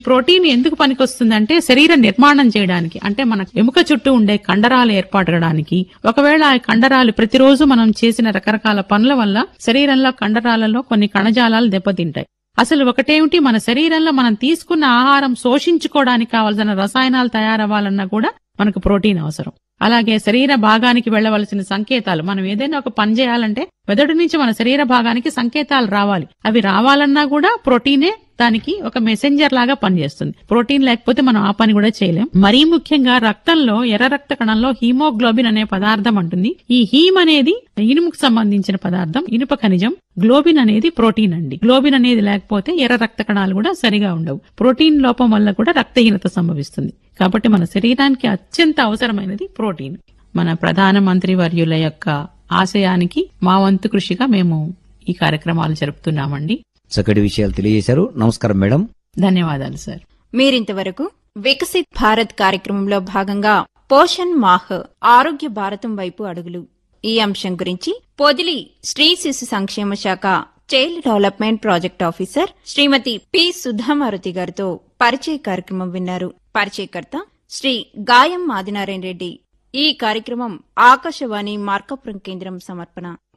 protein ఎందుకు పనికొస్తుందంటే శరీర నిర్మాణం చేయడానికి అంటే మన ఎముక చుట్టూ ఉండే కండరాలు ఏర్పడడానికి ఒకవేళ ఆ కండరాలు ప్రతిరోజు మనం చేసిన రకరకాల పనుల వల్ల శరీరంలో కండరాలలో కొన్ని కణజాలాలు దెబ్బతింటాయి అసలు ఒకటేమిటి మన శరీరంలో మనం తీసుకున్న ఆహారం శోషించుకోవడానికి కావాల్సిన రసాయనాలు తయారవ్వాలన్నా కూడా మనకు ప్రోటీన్ అవసరం అలాగే శరీర భాగానికి వెళ్ళవలసిన సంకేతాలు మనం ఏదైనా ఒక పని చేయాలంటే మెదడు నుంచి మన శరీర భాగానికి సంకేతాలు రావాలి అవి రావాలన్నా కూడా ప్రోటీనే దానికి ఒక మెసెంజర్ లాగా పనిచేస్తుంది ప్రోటీన్ లేకపోతే మనం ఆ పని కూడా చేయలేం మరీ ముఖ్యంగా రక్తంలో ఎర్ర రక్త కణంలో హీమోగ్లోబిన్ అనే పదార్థం ఉంటుంది ఈ హీమ్ అనేది ఇనుముకు సంబంధించిన పదార్థం ఇనుప ఖనిజం గ్లోబిన్ అనేది ప్రోటీన్ అండి గ్లోబిన్ అనేది లేకపోతే ఎర్ర రక్త కణాలు కూడా సరిగా ఉండవు ప్రోటీన్ లోపం వల్ల కూడా రక్తహీనత సంభవిస్తుంది కాబట్టి మన శరీరానికి అత్యంత అవసరమైనది ప్రోటీన్ మన ప్రధాన మంత్రి వర్యుల యొక్క ఆశయానికి మా వంతు కృషిగా మేము ఈ కార్యక్రమాలు జరుపుతున్నామండి చక్కటి విషయాలు తెలియజేశారు నమస్కారం మేడం ధన్యవాదాలు సార్ మీరింతవరకు వికసిత్ భారత్ కార్యక్రమంలో భాగంగా పోషణ్ మాహ్ ఆరోగ్య భారతం వైపు అడుగులు ఈ అంశం గురించి పొదిలి స్త్రీ శిశు సంక్షేమ శాఖ child development project officer Srimathi P Sudhamaruthi గారితో పరిచయ కార్యక్రమం విన్నారు పరిచయకర్త శ్రీ గాయం ఆదినారాయణ రెడ్డి ఈ కార్యక్రమం ఆకాశవాణి మార్కపురం కేంద్రం సమర్పణ